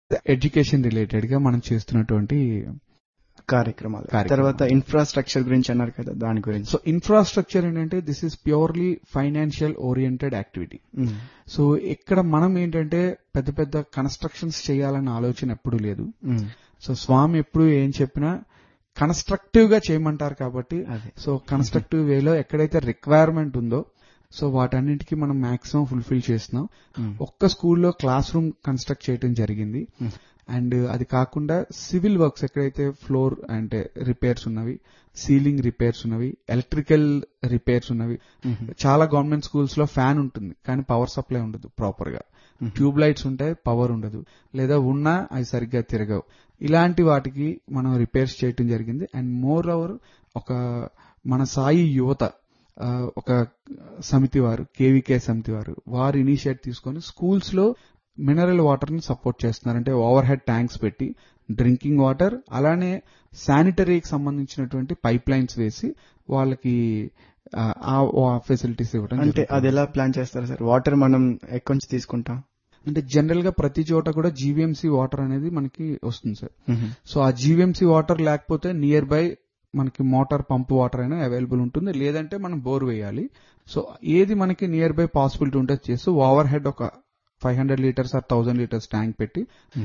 Education related గా మనం చేస్తున్నటువంటి కార్యక్రమాలు కార్యక్రమాలు. తర్వాత ఇన్ఫ్రాస్ట్రక్చర్ గురించి అన్నారు కదా దాని గురించి సో ఇన్ఫ్రాస్ట్రక్చర్ ఏంటంటే this is purely financial oriented activity hmm. So ఇక్కడ మనం ఏంటంటే పెద్ద పెద్ద కన్స్ట్రక్షన్స్ చేయాలన్న ఆలోచన ఎప్పుడూ లేదు మ్మ్. సో స్వామి ఎప్పుడు ఏం చెప్పినా కన్స్ట్రక్టివ్ గా చేయమంటారు కాబట్టి అదే సో కన్స్ట్రక్టివ్ వేలో ఎక్కడైతే రిక్వైర్మెంట్ ఉందో సో వాటన్నిటికీ మనం మాక్సిమం ఫుల్ఫిల్ చేస్తున్నాం మ్మ్. ఒక్క స్కూల్లో క్లాస్ రూమ్ కన్స్ట్రక్ట్ చేయడం జరిగింది మ్మ్. అండ్ అది కాకుండా సివిల్ వర్క్స్ ఎక్కడైతే ఫ్లోర్ అంటే రిపేర్స్ ఉన్నవి సీలింగ్ రిపేర్స్ ఉన్నవి ఎలక్ట్రికల్ రిపేర్స్ ఉన్నవి మ్మ్. చాలా గవర్నమెంట్ స్కూల్స్ లో ఫ్యాన్ ఉంటుంది కానీ పవర్ సప్లై ఉండదు ప్రాపర్ గా మ్మ్. ట్యూబ్ లైట్స్ ఉంటాయి పవర్ ఉండదు లేదా ఉన్నా అవి సరిగ్గా తిరగవు ఇలాంటి వాటికి మనం రిపేర్స్ చేయటం జరిగింది అండ్ మోర్ ఓవర్ ఒక మన సాయి యువత ఆ, ఒక సమితి వారు కేవీకే సమితి వారు వారు ఇనిషియేట్ తీసుకొని స్కూల్స్ లో మినరల్ వాటర్ ని సపోర్ట్ చేస్తున్నారు అంటే ఓవర్ హెడ్ ట్యాంక్స్ పెట్టి డ్రింకింగ్ వాటర్ అలానే శానిటరీకి సంబంధించినటువంటి పైప్ లైన్స్ వేసి వాళ్ళకి ఆ, ఆ ఫెసిలిటీస్ ఇవ్వడం అంటే జరుగుతుంది. అది ఎలా ప్లాన్ చేస్తారు సార్ వాటర్ మనం ఎక్కడి నుంచి తీసుకుంటాం అంటే జనరల్ గా ప్రతి చోట కూడా జీవీఎంసీ వాటర్ అనేది మనకి వస్తుంది సార్ మ్మ్. సో ఆ జీవీఎంసీ వాటర్ లేకపోతే నియర్ బై మనకి మోటార్ పంప్ వాటర్ అయినా అవైలబుల్ ఉంటుంది లేదంటే మనం బోర్ వేయాలి సో ఏది మనకి నియర్ బై పాసిబిలిటీ ఉంటే చేస్తూ ఓవర్ హెడ్ ఒక five hundred litres or thousand litres tank పెట్టి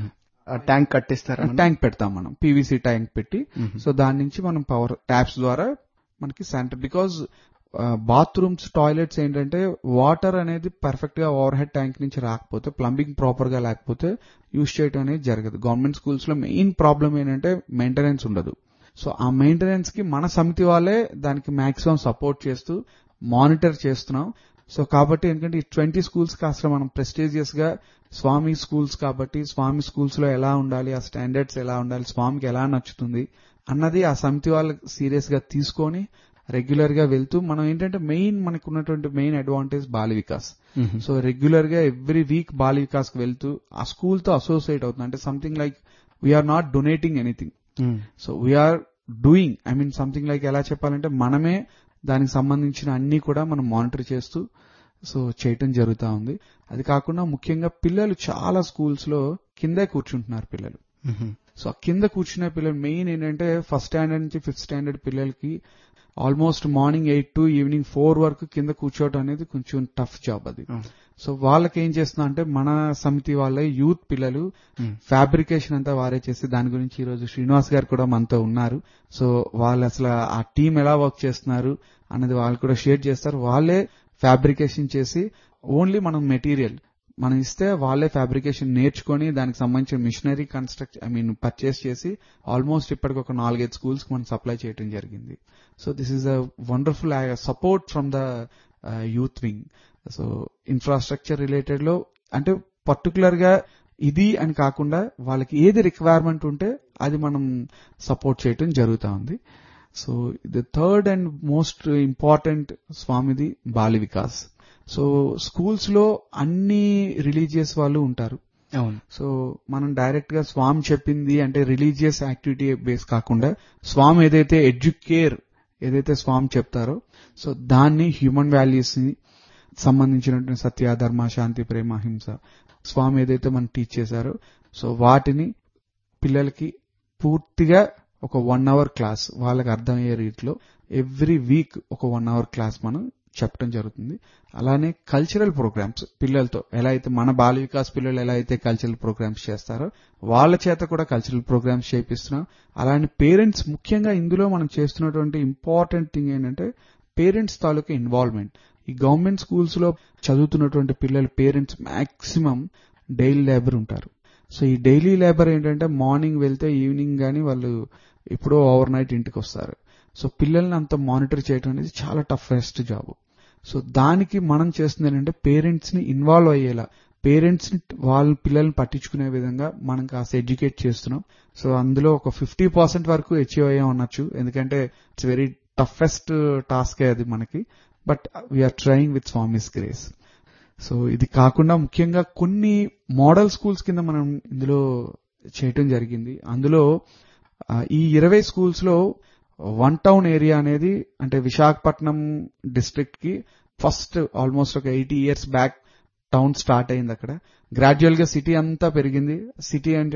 ఆ ట్యాంక్ కట్టిస్తారా మనం? ట్యాంక్ పెడతాం మనం పీవీసీ ట్యాంక్ పెట్టి మ్మ్. సో దాని నుంచి మనం పవర్ ట్యాప్స్ ద్వారా మనకి శానిటరీ బికాజ్ బాత్రూమ్స్ టాయిలెట్స్ ఏంటంటే వాటర్ అనేది పర్ఫెక్ట్ గా ఓవర్ హెడ్ ట్యాంక్ నుంచి రాకపోతే ప్లంబింగ్ ప్రాపర్ గా లేకపోతే యూజ్ చేయడం అనేది జరగదు గవర్నమెంట్ స్కూల్స్ లో మెయిన్ ప్రాబ్లం ఏంటంటే మెయింటెనెన్స్ ఉండదు సో ఆ మెయింటెనెన్స్ కి మన సమితి వాళ్ళే దానికి మాక్సిమం సపోర్ట్ చేస్తూ మానిటర్ చేస్తున్నాం సో కాబట్టి ఎందుకంటే ఈ ట్వంటీ స్కూల్స్ కాస్త మనం ప్రెస్టీజియస్ గా స్వామి స్కూల్స్ కాబట్టి స్వామి స్కూల్స్ లో ఎలా ఉండాలి ఆ స్టాండర్డ్స్ ఎలా ఉండాలి స్వామికి ఎలా నచ్చుతుంది అన్నది ఆ సమితి వాళ్ళు సీరియస్ గా తీసుకొని రెగ్యులర్ గా వెళ్తూ మనం ఏంటంటే మెయిన్ మనకు ఉన్నటువంటి main advantage Bala Vikas hmm. So regular గా ఎవ్రీ వీక్ బాల వికాస్ కి వెళ్తూ ఆ స్కూల్ తో అసోసియేట్ అవుతుంది అంటే something like we're not donating anything hmm. So we're doing I mean something like ఎలా చెప్పాలంటే మనమే దానికి సంబంధించిన అన్ని కూడా మనం మానిటర్ చేస్తూ సో చేయటం జరుగుతా ఉంది అది కాకుండా ముఖ్యంగా పిల్లలు చాలా స్కూల్స్ లో కిందే కూర్చుంటున్నారు పిల్లలు మ్మ్. సో ఆ కింద కూర్చునే పిల్లలు మెయిన్ ఏంటంటే ఫస్ట్ స్టాండర్డ్ నుంచి ఫిఫ్త్ స్టాండర్డ్ పిల్లలకి almost morning eight to evening four వరకు కింద కూర్చోవడం అనేది కొంచెం టఫ్ జాబ్ అది మ్మ్. సో వాళ్ళకి ఏం చేస్తున్నా అంటే మన సమితి వాళ్ళ యూత్ పిల్లలు మ్మ్. ఫ్యాబ్రికేషన్ అంతా వారే చేసి దాని గురించి ఈ రోజు శ్రీనివాస్ గారు కూడా మనతో ఉన్నారు సో వాళ్ళు అసలు ఆ టీం ఎలా వర్క్ చేస్తున్నారు అన్నది వాళ్ళు కూడా షేర్ చేస్తారు వాళ్ళే ఫ్యాబ్రికేషన్ చేసి ఓన్లీ మనం మెటీరియల్ మనం ఇస్తే వాళ్ళే ఫ్యాబ్రికేషన్ నేర్చుకొని దానికి సంబంధించిన machinery construct I mean purchase చేసి ఆల్మోస్ట్ ఇప్పటికి ఒక నాలుగైదు స్కూల్స్ కి మనం సప్లై చేయడం జరిగింది so this is a wonderful support from the youth wing so infrastructure related లో అంటే పర్టికులర్ గా ఇది అని కాకుండా వాళ్ళకి ఏది రిక్వైర్మెంట్ ఉంటే అది మనం సపోర్ట్ చేయటం జరుగుతా ఉంది so the third and most important స్వామిది బాలి వికాస్ సో స్కూల్స్ లో అన్ని రిలీజియస్ వాళ్ళు ఉంటారు అవును సో మనం డైరెక్ట్ గా స్వామి చెప్పింది అంటే రిలీజియస్ యాక్టివిటీ బేస్ కాకుండా స్వామి ఏదైతే ఎడ్యుకేర్ ఏదైతే స్వామి చెప్తారో సో దాన్ని హ్యూమన్ వాల్యూస్ ని సంబంధించినటువంటి సత్య ధర్మ శాంతి ప్రేమ హింస స్వామి ఏదైతే మనం టీచ్ చేశారో సో వాటిని పిల్లలకి పూర్తిగా ఒక వన్ అవర్ క్లాస్ వాళ్ళకి అర్థమయ్యే రీతిలో ఎవ్రీ వీక్ ఒక వన్ అవర్ క్లాస్ మనం చెప్పడం జరుగుతుంది అలానే కల్చరల్ ప్రోగ్రామ్స్ పిల్లలతో ఎలా అయితే మన బాల వికాస్ పిల్లలు ఎలా అయితే కల్చరల్ ప్రోగ్రామ్స్ చేస్తారో వాళ్ళ చేత కూడా కల్చరల్ ప్రోగ్రామ్స్ చేపిస్తున్నాం అలానే పేరెంట్స్ ముఖ్యంగా ఇందులో మనం చేస్తున్నటువంటి ఇంపార్టెంట్ థింగ్ ఏంటంటే పేరెంట్స్ తాలూకా ఇన్వాల్వ్మెంట్ ఈ గవర్నమెంట్ స్కూల్స్ లో చదువుతున్నటువంటి పిల్లల పేరెంట్స్ మాక్సిమం డైలీ లేబర్ ఉంటారు సో ఈ డైలీ లేబర్ ఏంటంటే మార్నింగ్ వెళ్తే ఈవినింగ్ గానీ వాళ్ళు ఎప్పుడో ఓవర్ నైట్ ఇంటికి వస్తారు సో పిల్లల్ని అంత మానిటర్ చేయడం అనేది చాలా టఫెస్ట్ జాబ్ సో దానికి మనం చేస్తుంది ఏంటంటే పేరెంట్స్ ని ఇన్వాల్వ్ అయ్యేలా పేరెంట్స్ ని వాళ్ళ పిల్లల్ని పట్టించుకునే విధంగా మనం కాస్త ఎడ్యుకేట్ చేస్తున్నాం సో అందులో ఒక ఫిఫ్టీ పర్సెంట్ వరకు అచీవ్ అయ్యాం అనొచ్చు ఎందుకంటే ఇట్స్ వెరీ టఫెస్ట్ టాస్క్ అది మనకి but we're trying with Swami's grace so ఇది కాకుండా ముఖ్యంగా కొన్ని మోడల్ స్కూల్స్ కింద మనం ఇందులో చేయటం జరిగింది అందులో ఆ, ఈ ఇరవై స్కూల్స్ లో వన్ టౌన్ ఏరియా అనేది అంటే విశాఖపట్నం డిస్ట్రిక్ట్ కి ఫస్ట్ ఆల్మోస్ట్ ఒక eighty years back town start అయింది అక్కడ గ్రాడ్యువల్ గా సిటీ అంతా పెరిగింది సిటీ అంటే